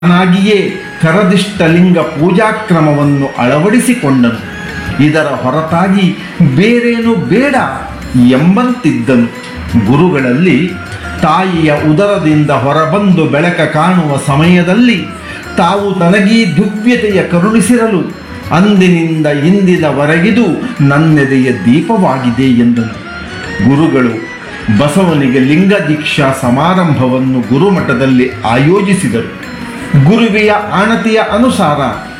ತಾನಾಗಿಯೇ ಕರದಿಷ್ಟಲಿಂಗ ಪೂಜಾಕ್ರಮವನ್ನು ಅಳವಡಿಸಿಕೊಂಡನು ಇದರ ಹೊರತಾಗಿ ಬೇರೇನು ಬೇಡ ಎಂಬಂತಿದ್ದನು ಗುರುಗಳಲ್ಲಿ ತಾಯಿಯ ಉದರದಿಂದ ಹೊರಬಂದು ಬೆಳಕ ಕಾಣುವ ಸಮಯದಲ್ಲಿ ತಾವು ತನಗೀ ದಿವ್ಯತೆಯ ಕರುಣಿಸಿರಲು ಅಂದಿನಿಂದ ಇಂದಿನವರೆಗಿದು ನನ್ನೆದೆಯ ದೀಪವಾಗಿದೆ ಎಂದನು ಗುರುಗಳು ಬಸವನಿಗೆ ಲಿಂಗ ದೀಕ್ಷಾ ಸಮಾರಂಭವನ್ನು ಗುರುಮಠದಲ್ಲಿ ಆಯೋಜಿಸಿದರು ಗುರುವಿಯ ಆಣತಿಯ ಅನುಸಾರ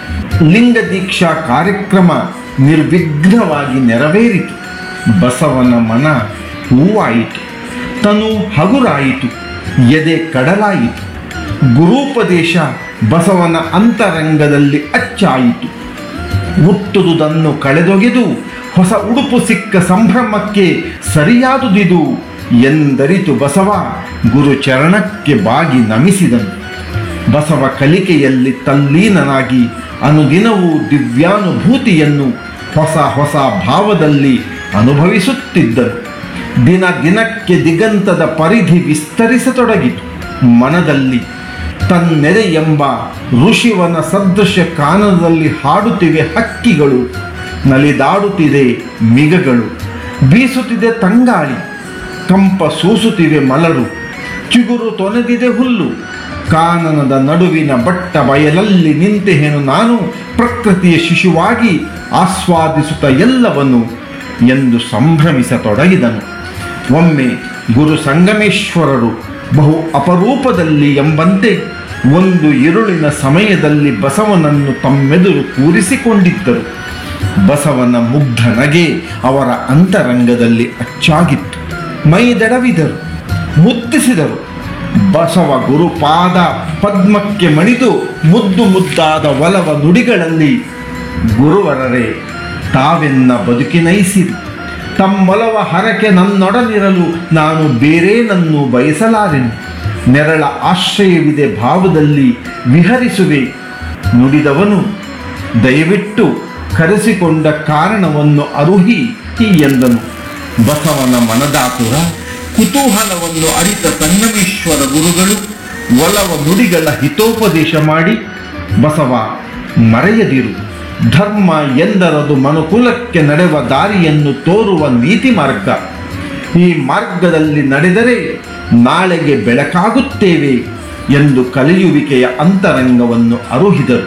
ಲಿಂಗ ದೀಕ್ಷಾ ಕಾರ್ಯಕ್ರಮ ನಿರ್ವಿಘ್ನವಾಗಿ ನೆರವೇರಿತು ಬಸವನ ಮನ ಹೂವಾಯಿತು ತನು ಹಗುರಾಯಿತು ಎದೆ ಕಡಲಾಯಿತು ಗುರೂಪದೇಶ ಬಸವನ ಅಂತರಂಗದಲ್ಲಿ ಅಚ್ಚಾಯಿತು ಹುಟ್ಟುದುದನ್ನು ಕಳೆದೊಗೆದು ಹೊಸ ಉಡುಪು ಸಿಕ್ಕ ಸಂಭ್ರಮಕ್ಕೆ ಸರಿಯಾದುದಿದು ಎಂದರಿತು ಬಸವ ಗುರು ಚರಣಕ್ಕೆ ಬಾಗಿ ನಮಿಸಿದನು ಬಸವ ಕಲಿಕೆಯಲ್ಲಿ ತಲ್ಲೀನನಾಗಿ ಅನುದಿನವೂ ದಿವ್ಯಾನುಭೂತಿಯನ್ನು ಹೊಸ ಹೊಸ ಭಾವದಲ್ಲಿ ಅನುಭವಿಸುತ್ತಿದ್ದನು ದಿನ ದಿನಕ್ಕೆ ದಿಗಂತದ ಪರಿಧಿ ವಿಸ್ತರಿಸತೊಡಗಿತು ಮನದಲ್ಲಿ ತನ್ನೆದೆ ಎಂಬ ಋಷಿವನ ಸದೃಶ ಕಾನದಲ್ಲಿ ಹಾಡುತ್ತಿವೆ ಹಕ್ಕಿಗಳು ನಲಿದಾಡುತ್ತಿದೆ ಮಿಗಗಳು ಬೀಸುತ್ತಿದೆ ತಂಗಾಳಿ ಕಂಪ ಸೂಸುತ್ತಿವೆ ಮಲರು ಚಿಗುರು ತೊನೆದಿದೆ ಹುಲ್ಲು ಕಾನನದ ನಡುವಿನ ಬಟ್ಟ ಬಯಲಲ್ಲಿ ನಿಂತೆಹೆನು ನಾನು ಪ್ರಕೃತಿಯ ಶಿಶುವಾಗಿ ಆಸ್ವಾದಿಸುತ್ತ ಎಲ್ಲವನ್ನು ಎಂದು ಸಂಭ್ರಮಿಸತೊಡಗಿದನು ಒಮ್ಮೆ ಗುರು ಸಂಗಮೇಶ್ವರರು ಬಹು ಅಪರೂಪದಲ್ಲಿ ಎಂಬಂತೆ ಒಂದು ಇರುಳಿನ ಸಮಯದಲ್ಲಿ ಬಸವನನ್ನು ತಮ್ಮೆದುರು ಕೂರಿಸಿಕೊಂಡಿದ್ದರು ಬಸವನ ಮುಗ್ಧ ನಗೆ ಅವರ ಅಂತರಂಗದಲ್ಲಿ ಅಚ್ಚಾಗಿತ್ತು ಮೈದಡವಿದರು ಮುದ್ದಿಸಿದರು ಬಸವ ಗುರುಪಾದ ಪದ್ಮಕ್ಕೆ ಮಣಿದು ಮುದ್ದು ಮುದ್ದಾದ ಒಲವ ನುಡಿಗಳಲ್ಲಿ ಗುರುವರರೇ ತಾವೆನ್ನ ಬದುಕಿನೈಸಿರಿ ತಮ್ಮೊಲವ ಹರಕೆ ನನ್ನೊಡನಿರಲು ನಾನು ಬೇರೇನನ್ನು ಬಯಸಲಾರೆನು ನೆರಳ ಆಶ್ರಯವಿದೆ ಭಾವದಲ್ಲಿ ವಿಹರಿಸುವೆ ನುಡಿದವನು ದಯವಿಟ್ಟು ಕರೆಸಿಕೊಂಡ ಕಾರಣವನ್ನು ಅರುಹಿ ಎಂದನು ಬಸವನ ಮನದಾತುರ ಕುತೂಹಲವನ್ನು ಅರಿತ ಸಂಗಮೇಶ್ವರ ಗುರುಗಳು ಒಲವ ನುಡಿಗಳ ಹಿತೋಪದೇಶ ಮಾಡಿ ಬಸವ ಮರೆಯದಿರು ಧರ್ಮ ಎಂದರದು ಮನುಕುಲಕ್ಕೆ ನಡೆವ ದಾರಿಯನ್ನು ತೋರುವ ನೀತಿ ಮಾರ್ಗ ಈ ಮಾರ್ಗದಲ್ಲಿ ನಡೆದರೆ ನಾಳೆಗೆ ಬೆಳಕಾಗುತ್ತೇವೆ ಎಂದು ಕಲಿಯುವಿಕೆಯ ಅಂತರಂಗವನ್ನು ಅರುಹಿದರು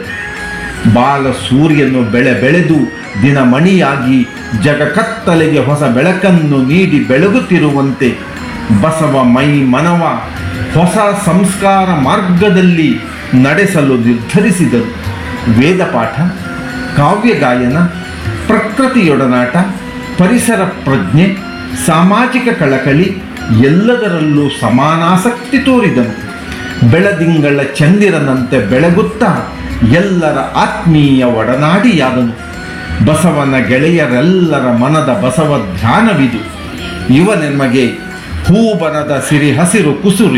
ಬಾಲ ಸೂರ್ಯನು ಬೆಳೆ ಬೆಳೆದು ದಿನಮಣಿಯಾಗಿ ಜಗಕತ್ತಲೆಗೆ ಹೊಸ ಬೆಳಕನ್ನು ನೀಡಿ ಬೆಳಗುತ್ತಿರುವಂತೆ ಬಸವ ಮೈ ಮನವ ಹೊಸ ಸಂಸ್ಕಾರ ಮಾರ್ಗದಲ್ಲಿ ನಡೆಸಲು ನಿರ್ಧರಿಸಿದರು ವೇದಪಾಠ ಕಾವ್ಯ ಗಾಯನ ಪ್ರಕೃತಿಯೊಡನಾಟ ಪರಿಸರ ಪ್ರಜ್ಞೆ ಸಾಮಾಜಿಕ ಕಳಕಳಿ ಎಲ್ಲದರಲ್ಲೂ ಸಮಾನಾಸಕ್ತಿ ತೋರಿದನು ಬೆಳದಿಂಗಳ ಚಂದಿರನಂತೆ ಬೆಳಗುತ್ತಾ ಎಲ್ಲರ ಆತ್ಮೀಯ ಒಡನಾಡಿಯಾದನು ಬಸವನ ಗೆಳೆಯರೆಲ್ಲರ ಮನದ ಬಸವ ಧ್ಯಾನವಿದು ಇವನೆಮಗೆ ಹೂಬನದ ಸಿರಿ ಹಸಿರು ಕುಸುರಿ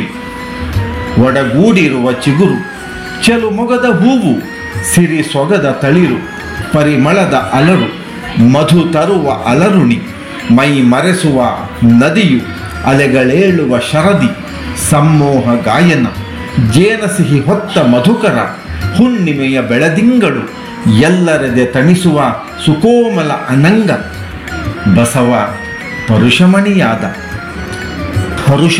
ಒಡಗೂಡಿರುವ ಚಿಗುರು ಚೆಲು ಮೊಗದ ಹೂವು ಸಿರಿ ಸೊಗದ ತಳಿರು ಪರಿಮಳದ ಅಲರು ಮಧು ತರುವ ಅಲರುಣಿ ಮೈ ಮರೆಸುವ ನದಿಯು ಅಲೆಗಳೇಳುವ ಶರದಿ ಸಮ್ಮೋಹ ಗಾಯನ ಜೇನಸಿಹಿ ಹೊತ್ತ ಮಧುಕರ ಹುಣ್ಣಿಮೆಯ ಬೆಳದಿಂಗಳು ಎಲ್ಲರದೆ ತಣಿಸುವ ಸುಕೋಮಲ ಅನಂಗ ಬಸವ ಪರುಷಮಣಿಯಾದ ಹರುಷ